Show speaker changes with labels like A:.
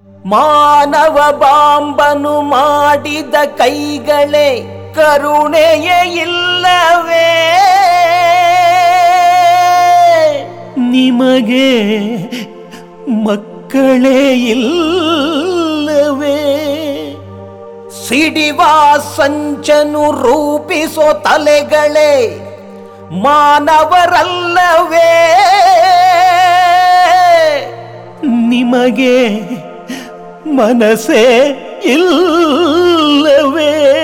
A: ಮಾನವ ಬಾಂಬನು ಮಾಡಿದ ಕೈಗಳೇ ಕರುಣೆಯೇ ಇಲ್ಲವೇ ನಿಮಗೆ ಮಕ್ಕಳೇ ಇಲ್ಲವೇ ಸಿಡಿವ ಸಂಚನು ರೂಪಿಸೋ ತಲೆಗಳೇ ಮಾನವರಲ್ಲವೇ ನಿಮಗೆ ಮನಸ್ಸೇ ಇಲ್ಲವೇ